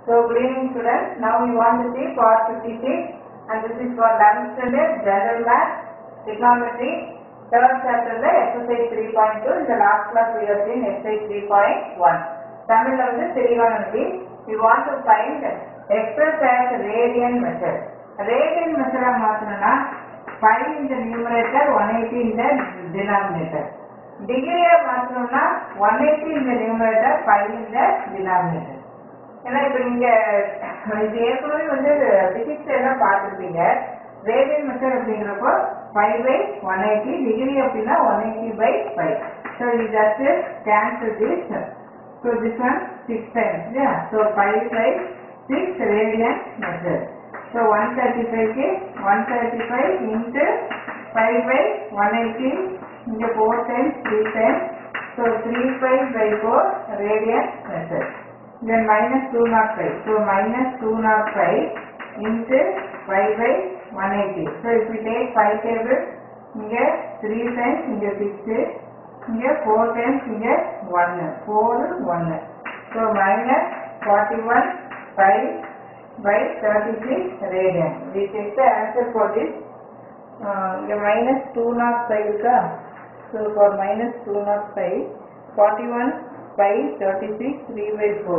So good evening students. Now we want to see part 56 and this is for 11th standard general math, trigonometry, third chapter the exercise 3.2. In the last class we have seen exercise 3.1. தமிழ்ல வந்து trigonometry. We want to find express as radian method. Radian method மாத்தணும்னா 5 in the numerator, 180 in the denominator. டிகிரியை மாத்தணும்னா 180 in the numerator, 5 in the denominator. ஏன்னா இப்ப நீங்க இது ஏற்கனவே வந்து physics எல்லாம் பார்த்துருப்பீங்க ரேடியன் மெத்தட் அப்படிங்கிறப்போ five by one eighty degree அப்படின்னா one eighty by five so இது just cancel this so this one six times இல்லையா so five by six radian method so one thirty ஃபைவ்க்கு one thirty five into five by one eighty இங்கே four times three times so three five by four radian method then minus 205. So minus 205 into 5 by 180. So if we take 5 tables, இங்கே 3 times, இங்கே 6, இங்கே 4 times, இங்கே 1, 4, 1. So minus 41 5 by 36 radian. We take the answer for this. Uh, இங்கே minus 205 இருக்கா? So for minus 205, 41 by 36 3 by 4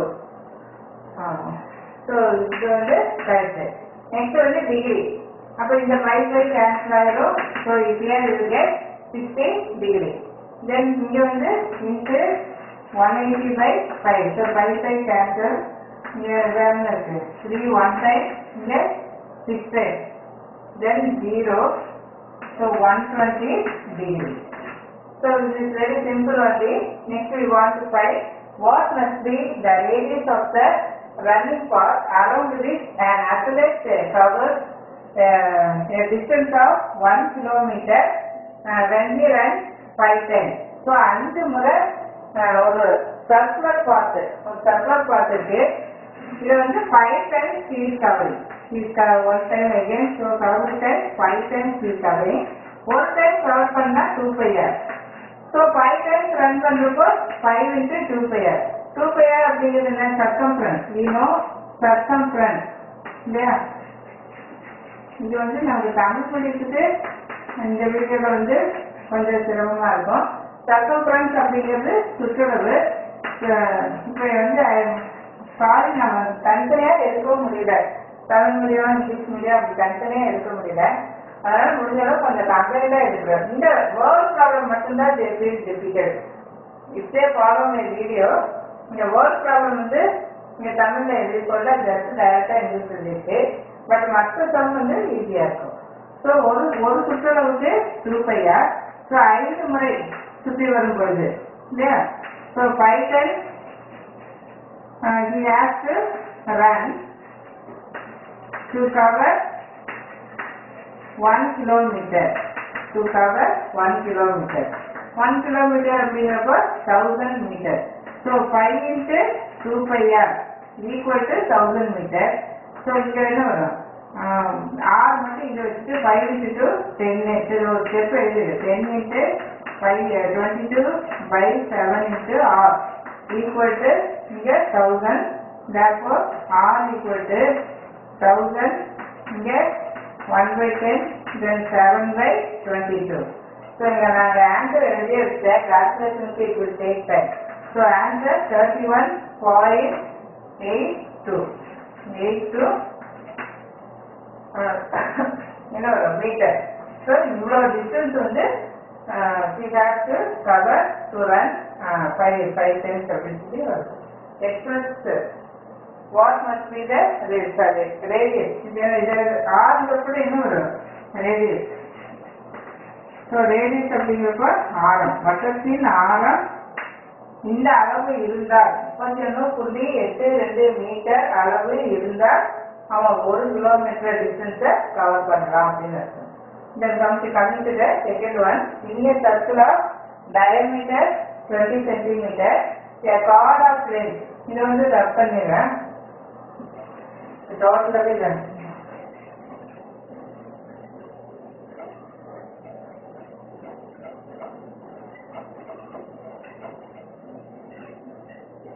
so இது வந்து correct next வந்து degree அப்போ இந்த ஃபைவ் பை கேன்சல் ஆயிரும் ஸோ இப்படியாக இருக்கு சிக்ஸ்டி டிகிரி தென் இங்கே வந்து into one eighty by five so five by cancel இங்கே வேறு இருக்கு த்ரீ ஒன் டைம் இங்கே six time then zero so one twenty degree So this is very simple only. Next we want to find what must be the radius of the running path around which an athlete uh, covers uh, a distance of 1 kilometer uh, when he runs 5 times. So அஞ்சு முறை uh, ஒரு circular பாத்து ஒரு circular பாத் இருக்கு இது வந்து five times field covering field one time again so cover time five times field covering ஒரு time cover பண்ணா two pi r so five times run பண்ணுறப்போ five into two pi r two pi r அப்படிங்கிறது என்ன சர்க்கம்ஃபரன்ஸ் வீணோ சர்க்கம்ஃபரன்ஸ் இல்லையா இது வந்து நமக்கு தமிழ் படிச்சுட்டு இந்த வீடியோவில் வந்து கொஞ்சம் சிரமமாக இருக்கும் சர்க்கம்ஃபரன்ஸ் அப்படிங்கிறது சுற்றளவு இப்போ வந்து சாரி நம்ம தனித்தனியாக எடுக்கவும் முடியல தமிழ் மீடியம் இங்கிலீஷ் மீடியம் அப்படி தனித்தனியாக எடுக்க முடியல அதனால முடிஞ்ச அளவு கொஞ்சம் கம்பெனில எடுக்கிறோம் இந்த வேர்ல்ட் ப்ராப்ளம் மட்டும்தான் டிஃபிகல்ட் இப்டே ஃபாலோ மை வீடியோ இந்த வேர்ல்ட் ப்ராப்ளம் வந்து இங்க தமிழ்ல எழுதிக்கொள்ள ஜஸ்ட் டைரக்டா இங்கிலீஷ் எழுதிருக்கு பட் மற்ற சம் வந்து ஈஸியா இருக்கும் ஸோ ஒரு ஒரு சுற்றளவுக்கு திருப்பையா ஸோ ஐந்து முறை சுற்றி வரும் பொழுது இல்லையா so five time he has to run to cover one kilometer to cover one kilometer one kilometer அப்படிங்கிறப்போ thousand meter so five into two five r equal to thousand meter so இங்கே என்ன வரும் ஆர் மட்டும் இங்கே வச்சுட்டு five into two ten சரி ஒரு step எழுது ten into five twenty two by seven into r equal to இங்கே thousand therefore r equal to thousand இங்கே 1 by 10 then 7 by 22 so இங்க நாங்க answer எழுதி வச்ச calculation it will take time so answer 31.82 82 என்ன வரும் மீட்டர் ஸோ இவ்வளோ distance வந்து she has to cover to run five five times அப்படின்னு சொல்லி வரும் express what must be the radius இது இது ஆறுல கூட இன்னும் வரும் ரேடியஸ் ஸோ ரேடியஸ் அப்படிங்கிறப்ப ஆரம் வட்டத்தின் ஆரம் இந்த அளவு இருந்தால் முப்பத்தி புள்ளி எட்டு ரெண்டு மீட்டர் அளவு இருந்தால் அவன் ஒரு கிலோமீட்டர் டிஸ்டன்ஸை கவர் பண்ணலாம் அப்படின்னு அர்த்தம் இந்த committee coming to the second one இங்கே circle of diameter twenty centimeter chord of length இதை வந்து ரப் பண்ணிடுறேன் டோட்டலாகவே இல்லை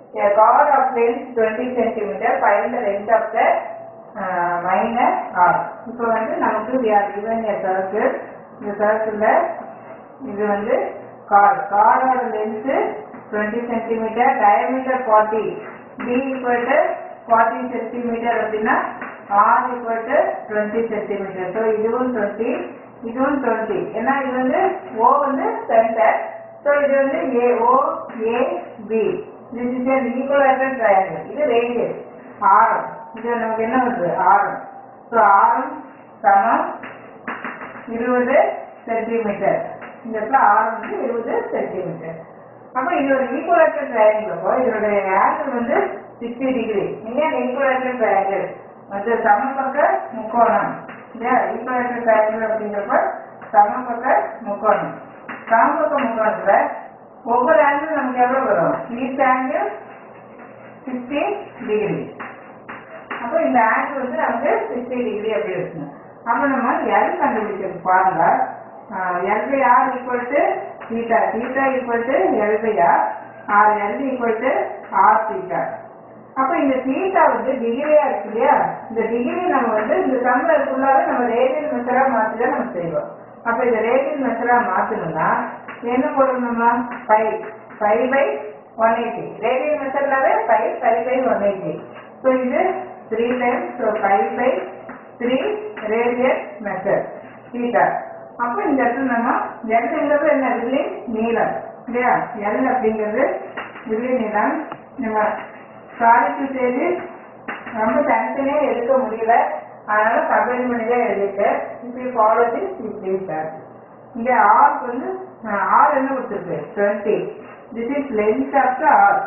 a chord of length 20 centimeter find the length of the uh, minor arc இப்போ வந்து நமக்கு we are given a circle இந்த சர்க்கிள்ல இது வந்து கார்டு கார்டோட length 20 centimeter diameter 40 d equal to 40 centimeter அப்படின்னா r equal to 20 centimeter so இதுவும் 20 இதுவும் 20 ஏன்னா இது வந்து o வந்து சென்டர் ஸோ இது வந்து a o a b this is an equilateral triangle இது ரேடியஸ் ஆரம் இது நமக்கு என்ன வருது ஆரம் ஸோ ஆரம் சமம் இருபது சென்டிமீட்டர் இந்த இடத்துல ஆரம் வந்து இருபது சென்டிமீட்டர் அப்போ இது ஒரு ஈக்குவலேட்டர் ட்ரையாங்கிள் அப்போ இதனுடைய ஆங்கிள் வந்து சிக்ஸ்டி டிகிரி ஏன் ஈக்குவலேட்டர் ட்ரையாங்கிள் வந்து சமபக்க முக்கோணம் இல்லையா ஈக்குவலேட்டர் ட்ரையாங்கிள் அப்படிங்கிறப்ப சமபக்க முக்கோணம் சமபக்க முக்கோணத்துல ஒவ்வொரு ஆங்கிள் நமக்கு எவ்வளவு வரும் ஈஸ்ட் ஆங்கிள் சிக்ஸ்டி டிகிரி அப்போ இந்த ஆங்கிள் வந்து நமக்கு சிக்ஸ்டி டிகிரி அப்படி இருக்கணும் அப்போ நம்ம எல் கண்டுபிடிக்கிறது பாருங்க L by r equal to theta theta equal to L by r r L equal to r theta அப்போ இந்த தீட்டா வந்து டிகிரியா இருக்கு இல்லையா இந்த டிகிரி நம்ம வந்து இந்த சம்பளம் ஃபுல்லாவே நம்ம ரேடியல் மெத்தடா மாற்றி தான் நம்ம செய்வோம் அப்போ இந்த ரேடியல் மெத்தடா மாற்றணும்னா என்ன போடணும் நம்ம five five by one eighty radial மெத்தட்லாவே five five by one eighty so இது three times so five by three radial method theta அப்போ இந்த இடத்துல நம்ம எல்ங்கிறது என்ன வில்லி நீளம் இல்லையா எல் அப்படிங்கிறது வில்லி நீளம் நம்ம சாலிக்கு செய்து ரொம்ப தனித்தனியாக எடுக்க முடியல அதனால கம்பைன் பண்ணி தான் எழுதிட்டேன் இப்போ ஃபாலோ திஸ் ப்ளீஸ் சார் இங்கே ஆர்க்கு வந்து ஆர் என்ன கொடுத்துருக்கு twenty this is length of the arc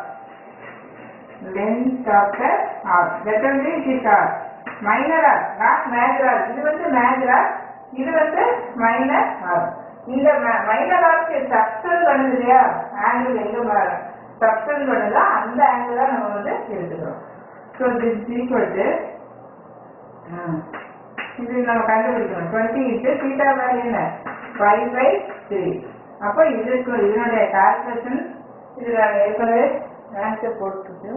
length of the arc that only it is arc minor arc not major arc இது வந்து மேஜர் ஆர் இது வந்து மைனர் ஆர் இந்த மைனர் ஆர்க்கு சப்ஸ்டன் பண்ணுது இல்லையா ஆங்கிள் எங்க சப்ஸ்டன் பண்ணுதோ அந்த ஆங்கிள் தான் நம்ம வந்து எடுத்துக்கிறோம் ஸோ திஸ் ஈக்குவல் டு இது நம்ம கண்டுபிடிக்கணும் டுவெண்ட்டி இன்ட்டு தீட்டா வேல்யூ என்ன ஃபைவ் பை த்ரீ அப்போ இதுக்கு இதனுடைய கால்குலேஷன் இது நான் ஏற்கனவே ஆன்சர் போட்டுருக்கு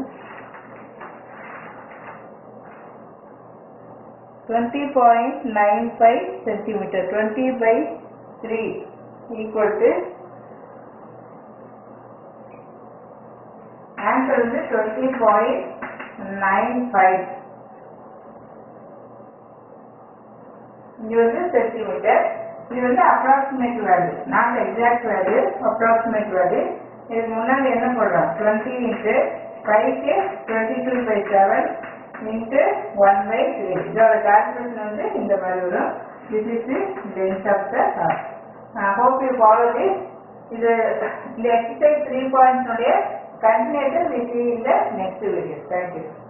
twenty point nine five centimeter twenty by three equal to answer வந்து டுவெண்ட்டி பாயிண்ட் நைன் ஃபைவ் இது வந்து சென்டிமீட்டர் இது வந்து approximate value not exact value approximate value இதுக்கு முன்னாடி என்ன போடுறோம் டுவெண்ட்டி இன்ட்டு ஃபைவ்க்கு twenty two by seven into one by three இதோட கால்குலேஷன் வந்து இந்த மாதிரி வரும் this is the length of the கார் ஹோப் யூ ஃபாலோ திஸ் இது இந்த எக்ஸசைஸ் த்ரீ பாயிண்ட்ஸுடைய கண்டினியூட்டர் வி சி இந்த நெக்ஸ்ட் வீடியோ தேங்க்யூ